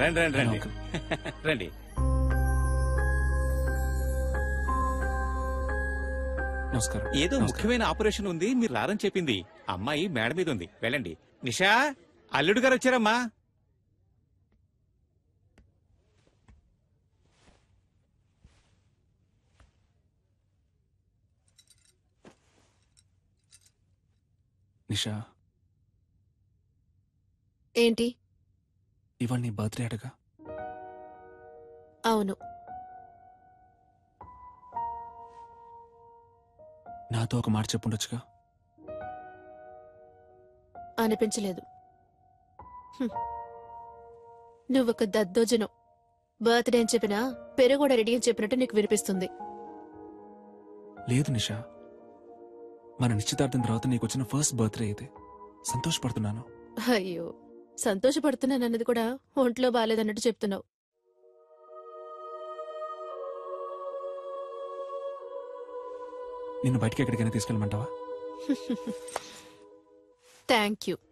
రండి రండి రండి అంకుల్. రండి నమస్కారం ఏదో నమస్కారం. ముఖ్యమైన ఆపరేషన్ ఉంది మీరు రారని చెప్పింది అమ్మాయి మేడ మీద ఉంది వెళ్ళండి నిషా అల్లుడు గారు వచ్చారమ్మా నిషా ఏంటి ఇవాళ నీ బర్త్డే అడగా అవును నాతో ఒక మాట చెప్పుండొచ్చుగా అనిపించలేదు హ్మ్. నువ్వొక దద్దోజనం బర్త్డే అని చెప్పినా పెరుగు కూడా రెడీ అని చెప్పినట్టు నీకు వినిపిస్తుంది లేదు నిషా మన నిశ్చితార్థం తర్వాత నీకు వచ్చిన ఫస్ట్ బర్త్డే ఇది సంతోషపడుతున్నాను అయ్యో సంతోషపడుతున్నానన్నది కూడా ఒంట్లో బాగాలేదన్నట్టు చెప్తున్నావు నిన్ను బయటికి ఎక్కడికైనా తీసుకెళ్ళమంటావా థ్యాంక్ యూ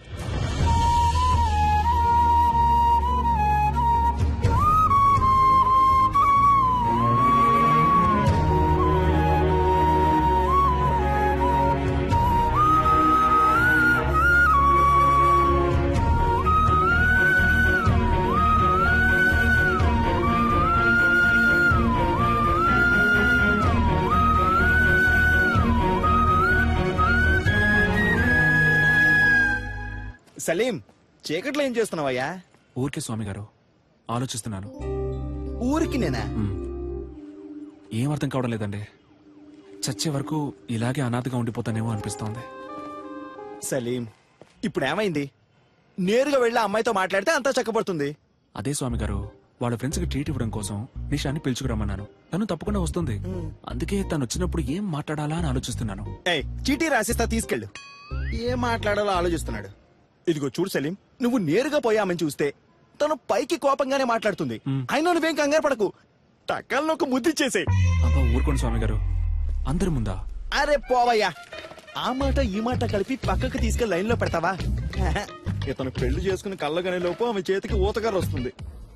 సలీం చీకట్లో ఏం చేస్తున్నావయ్యా ఊరికే స్వామి గారు ఆలోచిస్తున్నాను ఊరికి నేనా మ్. ఏం అర్థం కావడం లేదండి చచ్చే వరకు ఇలాగే అనాథగా ఉండిపోతానేమో అనిపిస్తోంది సలీం ఇప్పుడు ఏమైంది నేరుగా వెళ్ళి ఆ అమ్మాయితో మాట్లాడితే అంతా చక్కబడుతుంది అదే స్వామి గారు వాళ్ళ ఫ్రెండ్స్ కి ట్రీట్ ఇవ్వడం కోసం నిషాని పిలుచుకురమ్మన్నాను తను తప్పకుండా వస్తుంది అందుకే తను వచ్చినప్పుడు ఏం మాట్లాడాలా అని ఆలోచిస్తున్నాను ఏయ్ చీటీ రాసిస్తా తీసుకెళ్ళు ఏం మాట్లాడాలో ఆలోచిస్తున్నాడు ఇదిగో చూడు సలీం నువ్వు నేరుగా పోయామని చూస్తే తను పైకి కోపంగానే మాట్లాడుతుంది మ్. అయినా నువ్వేం కంగారు పడకు టక్కల్లో ఒక ముద్దిచ్చేసే అబ్బా ఊరుకోండి స్వామి గారు అందరి ముందా అరే పోవయ్యా ఆ మాట ఈ మాట కలిపి పక్కకు తీసుకెళ్లి లైన్ లో పెడతావా ఇతను పెళ్లి చేసుకుని కళ్ళగనే లోపు ఆమె చేతికి ఊతగారు వస్తుంది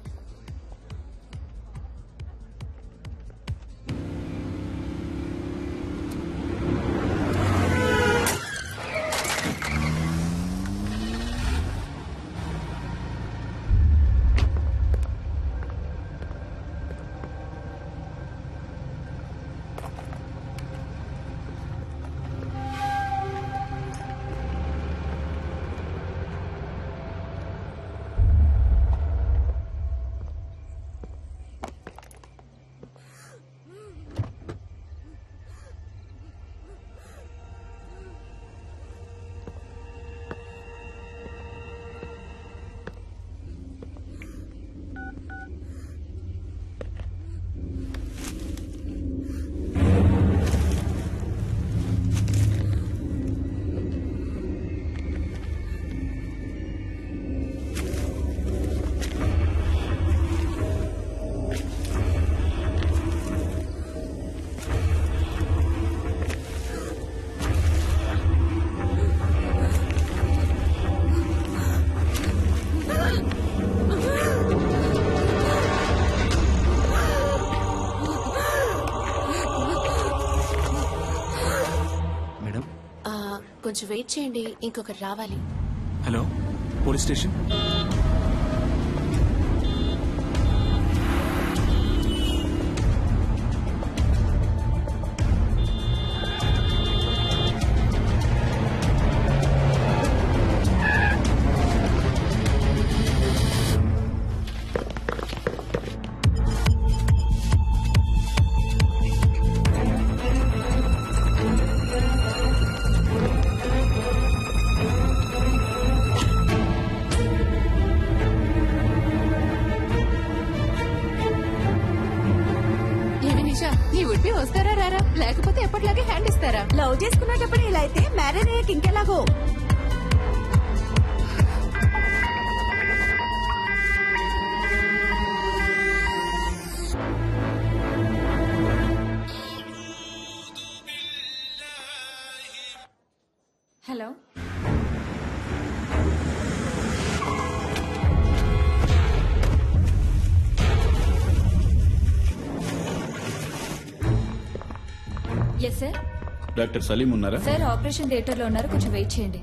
మేడం ఆ, కొంచెం వెయిట్ చేయండి ఇంకొకరు రావాలి హలో పోలీస్ స్టేషన్ ఏమి నిషా నీ ఉడ్పి వస్తారా రారా లేకపోతే ఎప్పటిలాగే హ్యాండ్ ఇస్తారా లవ్ చేసుకునేటప్పుడు ఇలా అయితే మ్యారేజ్ అయ్యాక ఇంకెలాగో ఎస్ సార్ డాక్టర్ సలీం ఉన్నారా సార్ ఆపరేషన్ థియేటర్ లో ఉన్నారు కొంచెం వెయిట్ చేయండి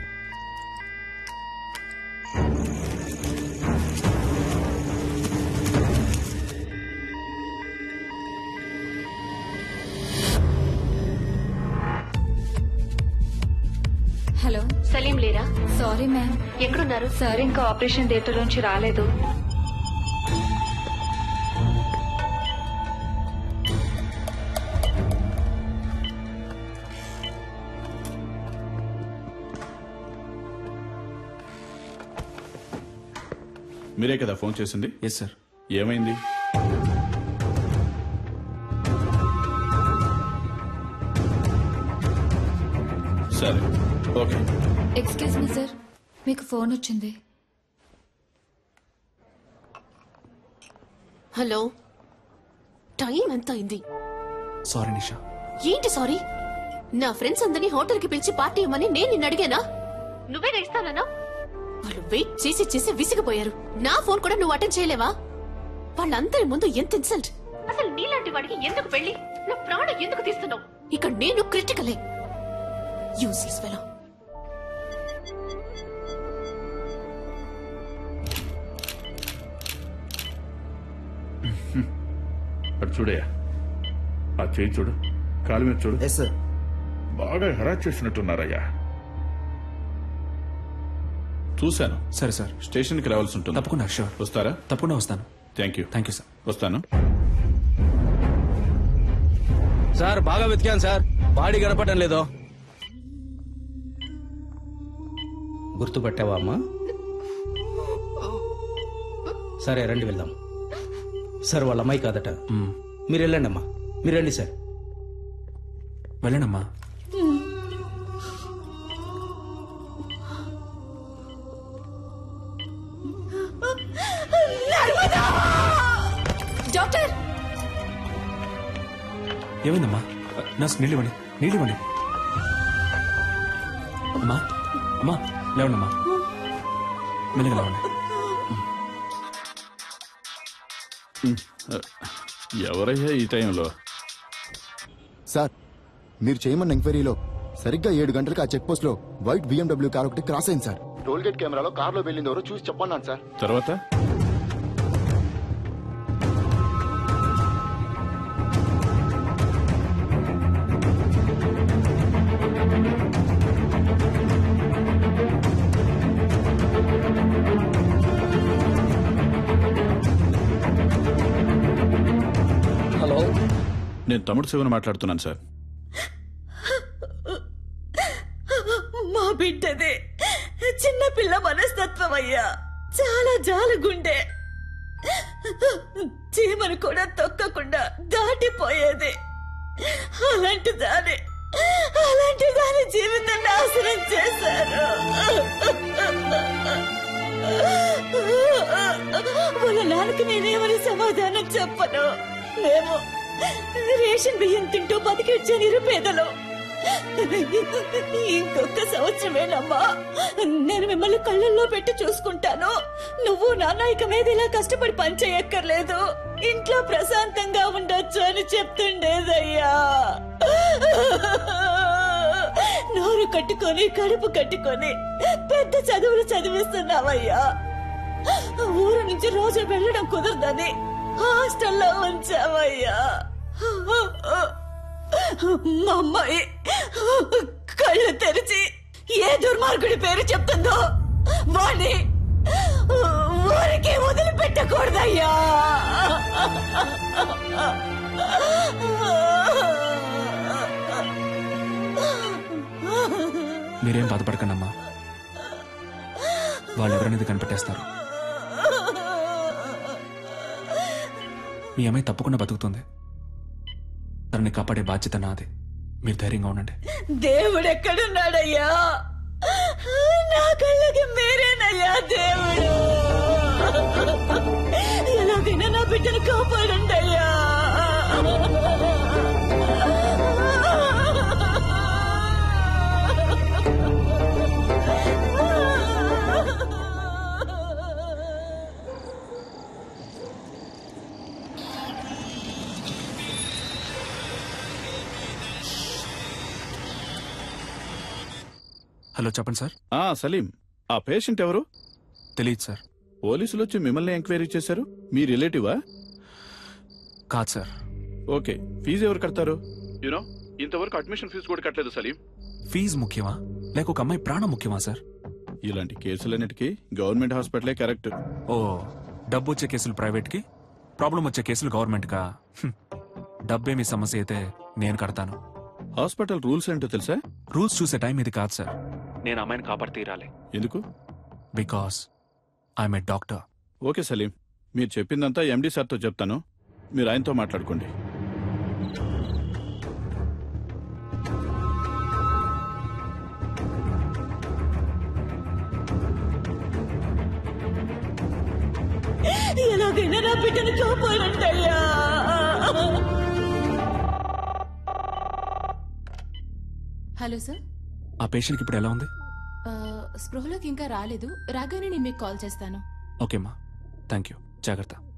హలో సలీం లేరా సారీ మ్యామ్ ఎక్కడున్నారు సార్ ఇంకా ఆపరేషన్ థియేటర్ నుంచి రాలేదు మీరే కదా ఫోన్ చేసింది ఎస్ సార్ ఏమైంది సరే ఓకే ఎక్స్క్యూజ్ మీ సార్ మీకు ఫోన్ వచ్చింది హలో టైం ఎంత అయింది సారీ నిషా ఏంటి సారీ నా ఫ్రెండ్స్ అందరినీ హోటల్ కి పిలిచి పార్టీ ఇవ్వమని నేను నిన్ను అడిగానా నువ్వే ఇస్తానన్నా వాళ్ళు వెయిట్ చేసి చేసి విసిగిపోయారు నా ఫోన్ కూడా నువ్వు అటెండ్ చేయలేవా వాళ్ళందరి ముందు ఎంత ఇన్సల్ట్ అసలు నీలాంటి వాడికి ఎందుకు పెళ్లి నా ప్రాణం ఎందుకు తీస్తున్నావు ఇక్కడ నేను క్రిటికలే యూస్లెస్ ఫెలో అటు చూడయా ఆ చేయి చూడు కాలు మీద చూడు ఎస్ సార్ బాగా హెరాస్ చేసినట్టున్నారయ్యా చూశాను సరే సార్ స్టేషన్కి రావాల్సి ఉంటుంది తప్పకుండా షూర్ వస్తారా తప్పకుండా వస్తాను thank you thank you sir వస్తాను సార్ బాగా వెతికాను సార్ బాడీ కనపడడం లేదో గుర్తుపట్టావా అమ్మా సరే రండి వెళ్దాం సార్ వాళ్ళ అమ్మాయి కాదట మ్మ్. మీరు వెళ్ళండి అమ్మా మీరు రండి సార్ వెళ్ళండమ్మా డాక్టర్ ఏమైందమ్మా నర్స్ నీళ్ళు ఇవ్వండి నీళ్ళు ఇవ్వండి అమ్మా అమ్మా లేవండమ్మా మెల్లగా లేవండి ఎవరయ్యా ఈ టైంలో సార్ మీరు చేయమన్న ఎంక్వైరీలో సరిగ్గా ఏడు గంటలకు ఆ చెక్ పోస్ట్ లో వైట్ బిఎండబ్ల్యూ కార్ ఒకటి క్రాస్ అయింది సార్ టోల్ గేట్ కెమెరాలో కార్లో వెళ్ళింది ఎవరో చూసి చెప్పన్నాను సార్ తర్వాత హలో నేను తమ్ముడు శివన్ మాట్లాడుతున్నాను సార్ మా బిడ్డదే చిన్న పిల్ల మనస్తత్వం అయ్యా చాలా జాలగుండే చీమను కూడా తొక్కకుండా దాటిపోయేది అలాంటి దాని అలాంటి దాని జీవితం నాశనం చేశారు వాళ్ళ నాన్నకి నేనేమని సమాధానం చెప్పను మేము రేషన్ బియ్యం తింటూ బతికిచ్చే నిరుపేదలు ఇంకొక సంవత్సరమేనమ్మా నేను మిమ్మల్ని కళ్ళల్లో పెట్టి చూసుకుంటాను నువ్వు నాన్న ఇక మీద ఇలా కష్టపడి పని చేయక్కర్లేదు ఇంట్లో ప్రశాంతంగా ఉండొచ్చు అని చెప్తుండేదయ్యా నోరు కట్టుకొని కడుపు కట్టుకొని పెద్ద చదువులు చదివిస్తున్నావయ్యా ఊరు నుంచి రోజు వెళ్ళడం కుదరదని హాస్టల్లో ఉంచావయ్యా మా అమ్మాయి కళ్ళు తెరిచి ఏ దుర్మార్గుడి పేరు చెప్తుందో వాణ్ణి ఊరికి వదిలిపెట్టకూడదయ్యా మీరేం బాధపడకండి అమ్మా వాళ్ళు ఎవరనేది కనిపెట్టేస్తారు మీ అమ్మాయి తప్పకుండా బతుకుతుంది తనని కాపాడే బాధ్యత నాది మీరు ధైర్యంగా ఉండండి దేవుడు ఎక్కడున్నాడయ్యా నా కళ్ళకి మీరేనయ్యా దేవుడు ఎలాగైనా నా బిడ్డను కాపాడండి అయ్యా హలో చెప్పండి సార్ ఆ సలీం ఆ పేషెంట్ ఎవరు తెలియదు సార్ పోలీసులు వచ్చి మిమ్మల్ని ఎంక్వైరీ చేశారు మీ రిలేటివా కాదు సార్ ఓకే ఫీజు ఎవరు కడతారు యూనో ఇంతవరకు అడ్మిషన్ ఫీజు కూడా కట్టలేదు సలీం ఫీజు ముఖ్యమా లేక ఒక అమ్మాయి ప్రాణం ముఖ్యమా సార్ ఇలాంటి కేసులన్నిటికీ గవర్నమెంట్ హాస్పిటలే కరెక్ట్ ఓ డబ్బు వచ్చే కేసులు ప్రైవేట్కి ప్రాబ్లం వచ్చే కేసులు గవర్నమెంట్కా హ్మ్. డబ్బేమి సమస్య అయితే నేను కడతాను హాస్పిటల్ రూల్స్ ఏంటో తెలుసా రూల్స్ చూసే టైం ఇది కాదు సార్ నేను అమ్మాయిని కాపాడి తీరాలి ఎందుకు because I'm a doctor okay Salim మీరు చెప్పిందంతా ఎండి సార్తో చెప్తాను మీరు ఆయనతో మాట్లాడుకోండి ఎలాగైనా నా బిడ్డను కాపాడంటయ్యా హలో సార్ ఆ పేషెంట్కి ఇప్పుడు ఎలా ఉంది ఆ, స్పృహలోకి ఇంకా రాలేదు రాగానే నేను మీకు కాల్ చేస్తాను ఓకేమ్మా థ్యాంక్ యూ జాగ్రత్త